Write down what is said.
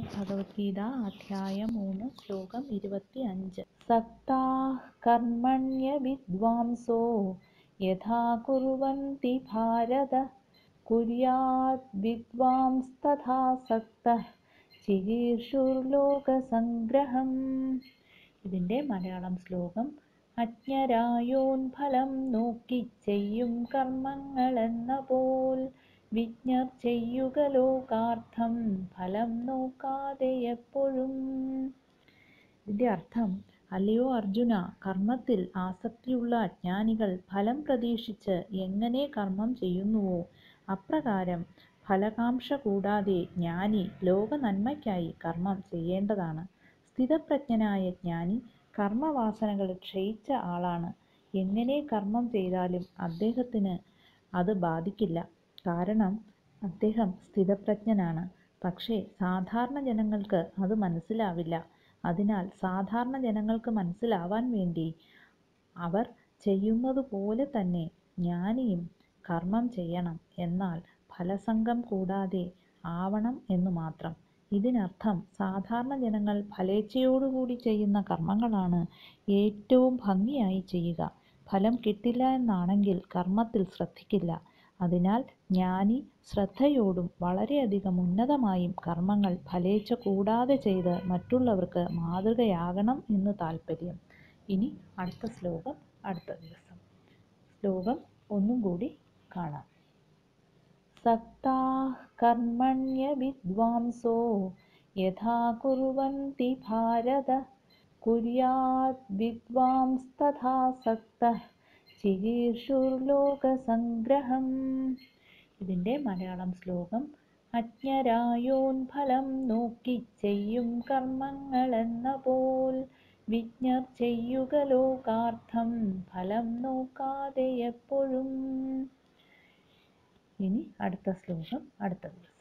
ഭഗവത്ഗീത അധ്യായം മൂന്ന് ശ്ലോകം ഇരുപത്തി അഞ്ച് സക്താ കർമ്മണ്യ വിദ്വാംസോ യഥാ കുർവന്തി ഭാരത കുര്യാത് വിദ്വാംസ്തഥാ സക്തഃ ചികീർഷുർലോകസംഗ്രഹം ഇതിൻ്റെ മലയാളം ശ്ലോകം അജ്ഞരായോൻ ഫലം നോക്കി ചെയ്യും കർമ്മങ്ങളെന്ന പോൽ വിജ്ഞർ ചെയ്യുക ലോകാർത്ഥം ഫലം നോക്കാതെ എപ്പോഴും ഇതിൻ്റെ അർത്ഥം അല്ലയോ അർജുന കർമ്മത്തിൽ ആസക്തിയുള്ള അജ്ഞാനികൾ ഫലം പ്രതീക്ഷിച്ച് എങ്ങനെ കർമ്മം ചെയ്യുന്നുവോ അപ്രകാരം ഫലകാംക്ഷ കൂടാതെ ജ്ഞാനി ലോക നന്മയ്ക്കായി കർമ്മം ചെയ്യേണ്ടതാണ് സ്ഥിതപ്രജ്ഞനായ ജ്ഞാനി കർമ്മവാസനകൾ ക്ഷയിച്ച ആളാണ് എങ്ങനെ കർമ്മം ചെയ്താലും അദ്ദേഹത്തിന് അത് ബാധിക്കില്ല കാരണം അദ്ദേഹം സ്ഥിതപ്രജ്ഞനാണ് പക്ഷേ സാധാരണ ജനങ്ങൾക്ക് അത് മനസ്സിലാവില്ല അതിനാൽ സാധാരണ ജനങ്ങൾക്ക് മനസ്സിലാവാൻ വേണ്ടി അവർ ചെയ്യുന്നത് പോലെ തന്നെ ജ്ഞാനിയും കർമ്മം ചെയ്യണം എന്നാൽ ഫലസംഗം കൂടാതെ ആവണം എന്നു മാത്രം ഇതിനർത്ഥം സാധാരണ ജനങ്ങൾ ഫലേച്ഛയോടുകൂടി ചെയ്യുന്ന കർമ്മങ്ങളാണ് ഏറ്റവും ഭംഗിയായി ചെയ്യുക ഫലം കിട്ടില്ല എന്നാണെങ്കിൽ കർമ്മത്തിൽ ശ്രദ്ധിക്കില്ല അതിനാൽ ജ്ഞാനി ശ്രദ്ധയോടും വളരെയധികം ഉന്നതമായും കർമ്മങ്ങൾ ഫലേച്ഛ കൂടാതെ ചെയ്ത് മറ്റുള്ളവർക്ക് മാതൃകയാകണം എന്ന് താല്പര്യം ഇനി അടുത്ത ശ്ലോകം അടുത്ത ദിവസം ശ്ലോകം ഒന്നും കൂടി കാണാം സക്താ കർമ്മണ്യ വിദ്വാംസോ യഥാ കുർവന്തി ഭാരത കുര്യാത് വിദ്വാംസ്തഥാ സക്തഃ ചികീർഷുർലോകസംഗ്രഹം ഇതിൻ്റെ മലയാളം ശ്ലോകം അജ്ഞരായോൻ ഫലം നോക്കി ചെയ്യും കർമ്മങ്ങളെന്ന പോൽ വിജ്ഞർ ചെയ്യുക ലോകാർത്ഥം ഫലം നോക്കാതെ എപ്പോഴും ഇനി അടുത്ത ശ്ലോകം അടുത്ത ദിവസം